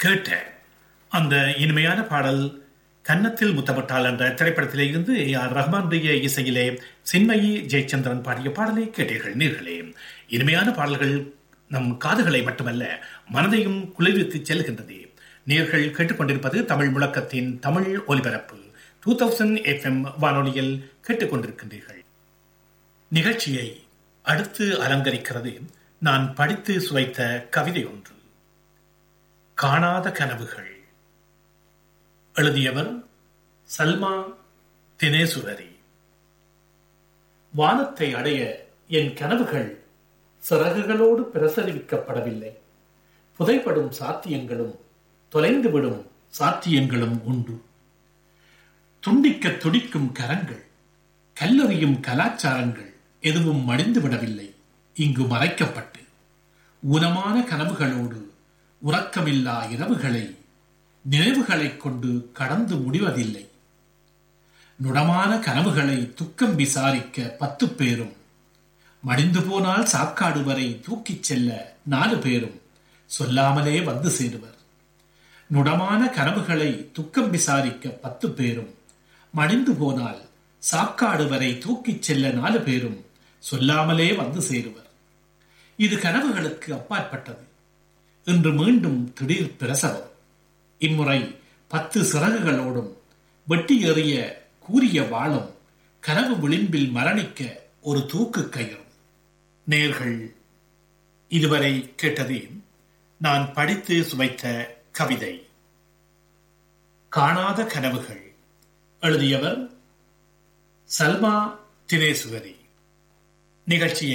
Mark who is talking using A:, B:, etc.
A: கேட்ட அந்த இனிமையான பாடல் கன்னத்தில் முத்தமிட்டால் என்ற திரைப்படத்திலே இருந்து ஏ ஆர் ரஹ்மானுடைய இசையிலே சின்மயி ஜெயச்சந்திரன் பாடிய பாடலை கேட்டீர்கள் நீர்களே இனிமையான பாடல்கள் நம் காதுகளை மட்டுமல்ல மனதையும் குளிர்வித்து செல்கின்றது நேர்கள் கேட்டுக்கொண்டிருப்பது தமிழ் முழக்கத்தின் தமிழ் ஒலிபரப்பு டூ தௌசண்ட் எஃப்எம் வானொலியில் கேட்டுக்கொண்டிருக்கின்றீர்கள் நிகழ்ச்சியை அடுத்து அலங்கரிக்கிறது நான் படித்து சுவைத்த கவிதை ஒன்று காணாத கனவுகள் எழுதியவர் சல்மா தினேசுவரி வானத்தை அடைய என் கனவுகள் சிறகுகளோடு பிரசரிக்கப்படவில்லை புதைப்படும் சாத்தியங்களும் தொலைந்துவிடும் சாத்தியங்களும் உண்டு துண்டிக்க துடிக்கும் கரங்கள் கல்லறியும் கலாச்சாரங்கள் எதுவும் மடிந்து விடவில்லை இங்கு மறைக்கப்பட்டு ஊனமான கனவுகளோடு உறக்கமில்லா இரவுகளை நினைவுகளைக் கொண்டு கடந்து முடிவதில்லை நுடமான கனவுகளை துக்கம் விசாரிக்க பத்து பேரும் மடிந்து போனால் சாக்காடு வரை தூக்கிச் செல்ல நாலு பேரும் சொல்லாமலே வந்து சேருவர் நுடமான கனவுகளை துக்கம் விசாரிக்க பத்து பேரும் மடிந்து போனால் சாக்காடு வரை தூக்கிச் செல்ல நாலு பேரும் சொல்லாமலே வந்து சேருவர் இது கனவுகளுக்கு அப்பாற்பட்டது இன்று மீண்டும் திடீர் பிரசவம் இம்முறை பத்து சிறகுகளோடும் வெட்டி எறிய கூறிய வாளும் கனவு விளிம்பில் மரணிக்க ஒரு தூக்கு கயிறு நேர்கள் இதுவரை கேட்டது நான் படித்து சுவைத்த கவிதை காணாத கனவுகள் எழுதியவர் சல்மா தினேசுவரி நிகழ்ச்சியை